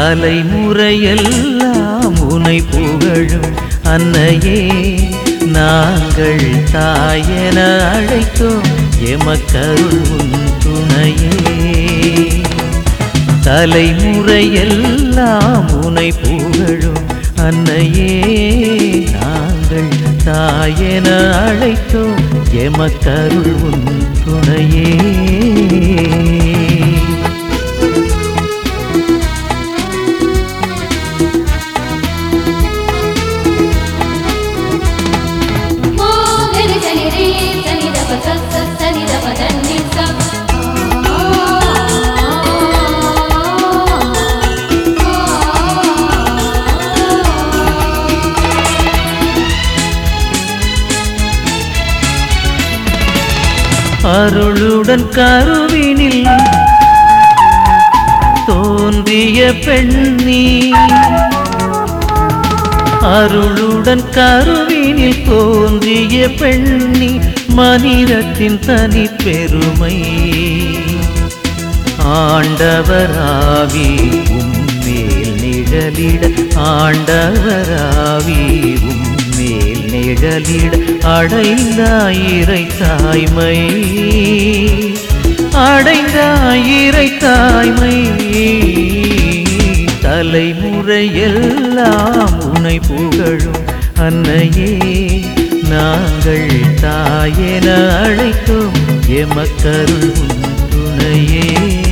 தலைமுறையெல்லாம் உனை புகழும் அன்னையே நாங்கள் தாயென அழைத்தோம் எமக்கருள் உன் துணையே தலைமுறையெல்லாம் உனை புகழும் அன்னையே நாங்கள் தாயென அழைத்தோம் எமக்கருள் உன் துணையே மோகன சனி ரே சனி தப சத்த சனி தப தன்னி ச அருளுடன் கருவினில் தோன்றிய பெண்ணி அருளுடன் கருவினில் தோன்றிய பெண்ணி மனிதத்தின் தனி பெருமை ஆண்டவராவி உம்மேல் நிழலிட ஆண்டவராவி உம்மேல் நிழலிட அடைந்தாயிரை தாய்மை அடைந்தாயிரை தாய்மை தலைமுறையெல்லாம் உனை புகழும் அன்னையே நாங்கள் தாயென அழைத்தோம் எமக்கருள் உன் துணையே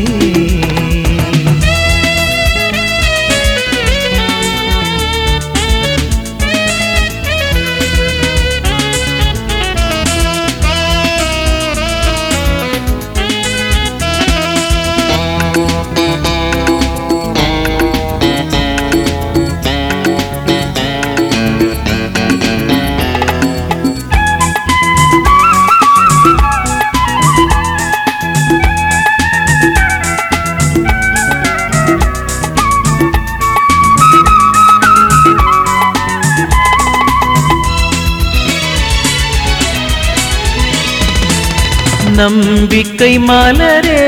நம்பிக்கை மலரே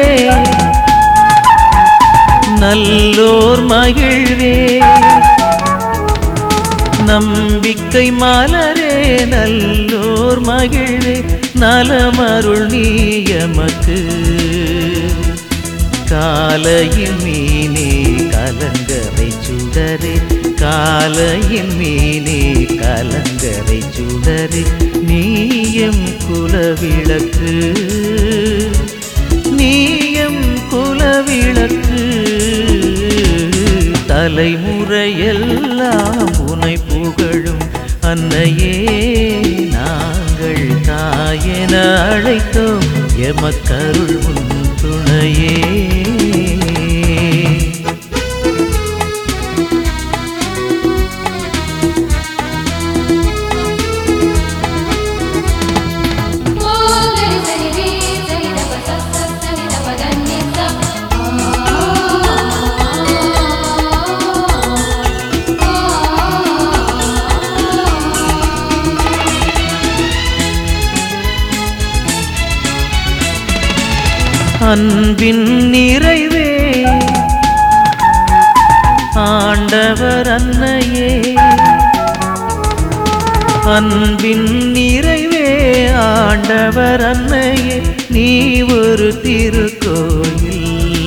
நல்லோர் மகிழ்வே நம்பிக்கை மலரே நல்லோர் மகிழ்வே நலமருள் நீயமக்கு காலையில் மீனே கலங்கரை சுடரே காலையில் மீனே கலங்கரை சுடரே நீயம் குலவிளக்கு நீயம் குலவிளக்கு தலைமுறையெல்லாம் உனை புகழும் அன்னையே நாங்கள் தாயென அழைத்தோம் எமக்கருள் உன் துணையே மோகன சனி ரே சனி தப சத்த சனி தப தன்னி ச அன்பின் நிறைவே ஆண்டவர் அன்னையே அன்பின் நிறைவே ஆண்டவர் அன்னையே நீ ஒரு திருக்கோயில்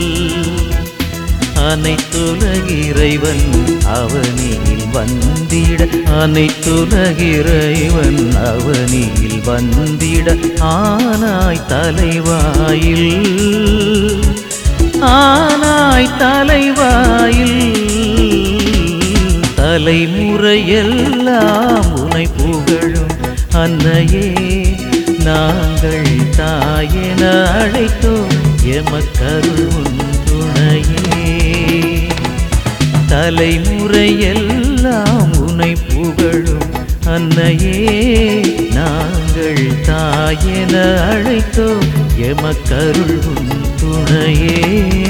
அனைத்துலகிறைவன் அவனில் வந்திட அனைத்துலகிறைவன் அவனில் வந்திட ஆனாய் தலைவாயில் ஆனாய் தலைவாயில் தலைமுறையெல்லாம் உனை புகழும் அன்னையே நாங்கள் தாயென அழைத்தோம் எமக்கருள் உன் துணையே தலைமுறையெல்லாம் உனை புகழும் அன்னையே நாங்கள் தாயென அழைத்தோம் எமக்கருள் உன் துணையே